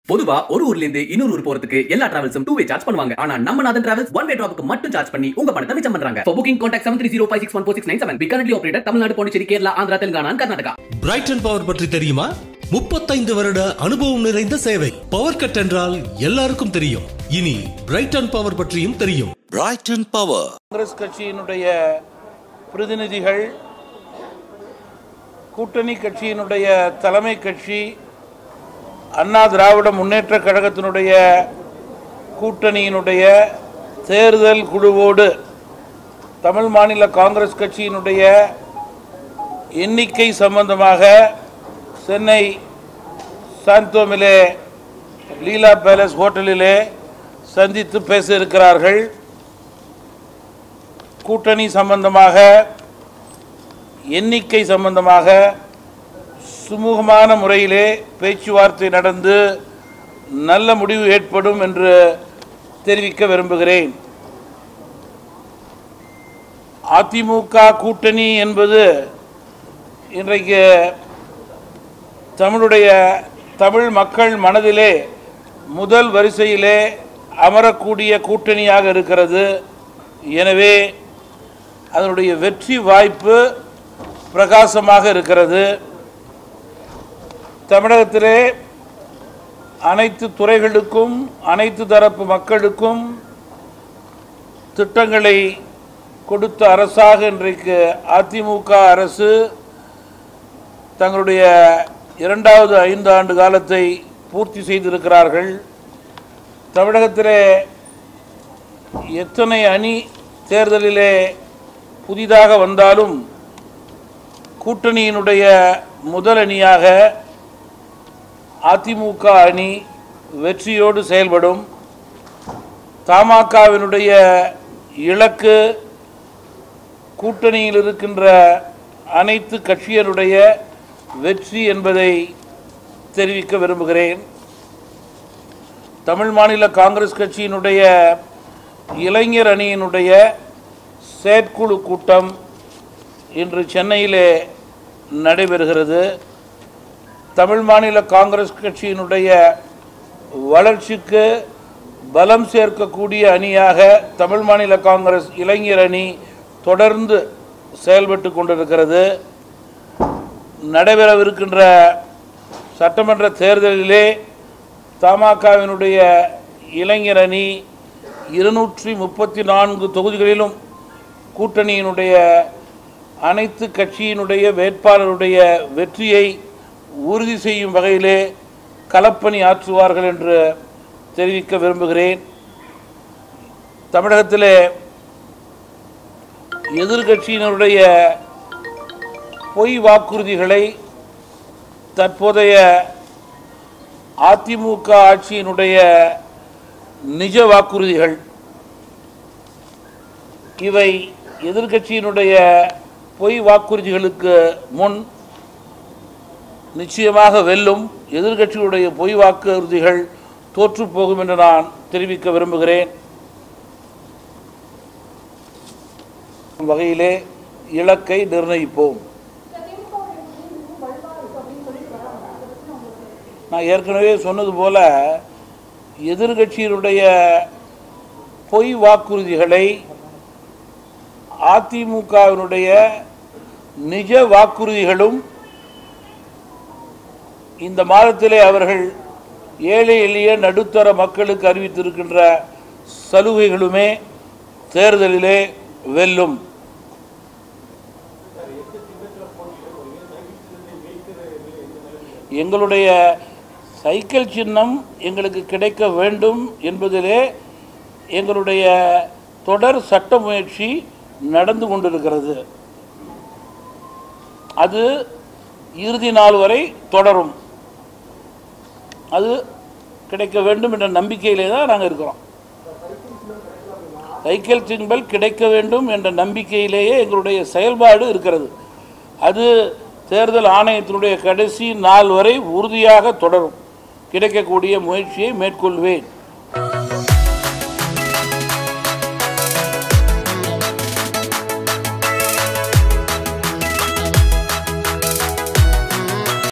பொதுவா ஒரு ஊர்ல இருந்து இன்னொரு ஊர் போறதுக்கு எல்லா டிராவல்ஸும் டூ வே சார்ஜ் பண்ணுவாங்க ஆனா நம்ம நாதன் டிராவல்ஸ் ஒன் வே டிராப்புக்கு மட்டும் சார்ஜ் பண்ணி உங்க பணத்தை மிச்சம் பண்றாங்க For booking contact seven three zero five six one four six nine seven. We currently operated Tamil Nadu Pondicherry Kerala Andhra Telangana and Karnataka Brighton power பற்றி தெரியுமா முப்பத்தைந்து வருட அனுபவம் நிறைந்த சேவை பவர் கட் என்றால் எல்லாருக்கும் தெரியும் இனி பிரைட்டன் பவர் பற்றியும் தெரியும் Brighton Power. காங்கிரஸ் கட்சியினுடைய பிரதிநிதிகள் கூட்டணி கட்சியினுடைய தலைமை கட்சி அண்ணா திராவிட முன்னேற்ற கழகத்தினுடைய கூட்டணியினுடைய தேர்தல் குழுவோடு தமிழ் மாநில காங்கிரஸ் கட்சியினுடைய எண்ணிக்கை சம்பந்தமாக சென்னை சாந்தோமிலே லீலா பேலஸ் ஹோட்டலிலே சந்தித்து பேச இருக்கிறார்கள் கூட்டணி சம்பந்தமாக எண்ணிக்கை சம்பந்தமாக சுமூகமான முறையிலே பேச்சுவார்த்தை நடந்து நல்ல முடிவு ஏற்படும் என்று தெரிவிக்க விரும்புகிறேன் அதிமுக கூட்டணி என்பது இன்றைக்கு தமிழுடைய தமிழ் மக்கள் மனதிலே முதல் வரிசையிலே அமரக்கூடிய கூட்டணியாக இருக்கிறது எனவே அதனுடைய வெற்றி வாய்ப்பு பிரகாசமாக இருக்கிறது தமிழகத்திலே அனைத்து துறைகளுக்கும் அனைத்து தரப்பு மக்களுக்கும் திட்டங்களை கொடுத்த அரசாக இன்றைக்கு அதிமுக அரசு தங்களுடைய இரண்டாவது ஐந்து ஆண்டு காலத்தை பூர்த்தி செய்திருக்கிறார்கள் தமிழகத்திலே எத்தனை அணி தேர்தலிலே புதிதாக வந்தாலும் கூட்டணியினுடைய முதல் அணியாக அதிமுக அணி வெற்றியோடு செயல்படும் தமாகவினுடைய இலக்கு கூட்டணியில் இருக்கின்ற அனைத்து கட்சியருடைய வெற்றி என்பதை தெரிவிக்க விரும்புகிறேன் தமிழ் மாநில காங்கிரஸ் கட்சியினுடைய இளைஞர் அணியினுடைய செயற்குழு கூட்டம் இன்று சென்னையிலே நடைபெறுகிறது தமிழ் மாநில காங்கிரஸ் கட்சியினுடைய வளர்ச்சிக்கு பலம் சேர்க்கக்கூடிய அணியாக தமிழ் மாநில காங்கிரஸ் இளைஞர் அணி தொடர்ந்து செயல்பட்டு கொண்டிருக்கிறது நடைபெறவிருக்கின்ற சட்டமன்ற தேர்தலிலே தமாகவினுடைய இளைஞர் அணி இருநூற்றி முப்பத்தி நான்கு தொகுதிகளிலும் கூட்டணியினுடைய அனைத்து கட்சியினுடைய வேட்பாளருடைய வெற்றியை உறுதி செய்யும் வகையிலே களப்பணி ஆற்றுவார்கள் என்று தெரிவிக்க விரும்புகிறேன் தமிழகத்திலே எதிர்கட்சியினருடைய பொய் வாக்குறுதிகளை தற்போதைய அதிமுக ஆட்சியினுடைய நிஜ வாக்குறுதிகள் இவை எதிர்கட்சியினுடைய பொய் வாக்குறுதிகளுக்கு முன் நிச்சயமாக வெல்லும் எதிர்கட்சிகளுடைய பொய் வாக்குறுதிகள் தோற்றுப்போகும் என்று நான் தெரிவிக்க விரும்புகிறேன் வகையிலே இலக்கை நிர்ணயிப்போம் நான் ஏற்கனவே சொன்னது போல எதிர்கட்சியினுடைய பொய் வாக்குறுதிகளை அதிமுகவினுடைய நிஜ வாக்குறுதிகளும் இந்த மாதத்திலே அவர்கள் ஏழை எளிய நடுத்தர மக்களுக்கு அறிவித்திருக்கின்ற சலுகைகளுமே தேர்தலிலே வெல்லும் எங்களுடைய சைக்கிள் சின்னம் எங்களுக்கு கிடைக்க வேண்டும் என்பதிலே எங்களுடைய தொடர் சட்ட முயற்சி நடந்து கொண்டிருக்கிறது அது இறுதி நாள் வரை தொடரும் அது கிடைக்க வேண்டும் என்ற நம்பிக்கையிலே தான் நாங்கள் இருக்கிறோம் சைக்கிள் சிம்பல் கிடைக்க வேண்டும் என்ற நம்பிக்கையிலேயே எங்களுடைய செயல்பாடு இருக்கிறது அது தேர்தல் ஆணையத்தினுடைய கடைசி நாள் வரை உறுதியாக தொடரும் கிடைக்கக்கூடிய முயற்சியை மேற்கொள்வேன்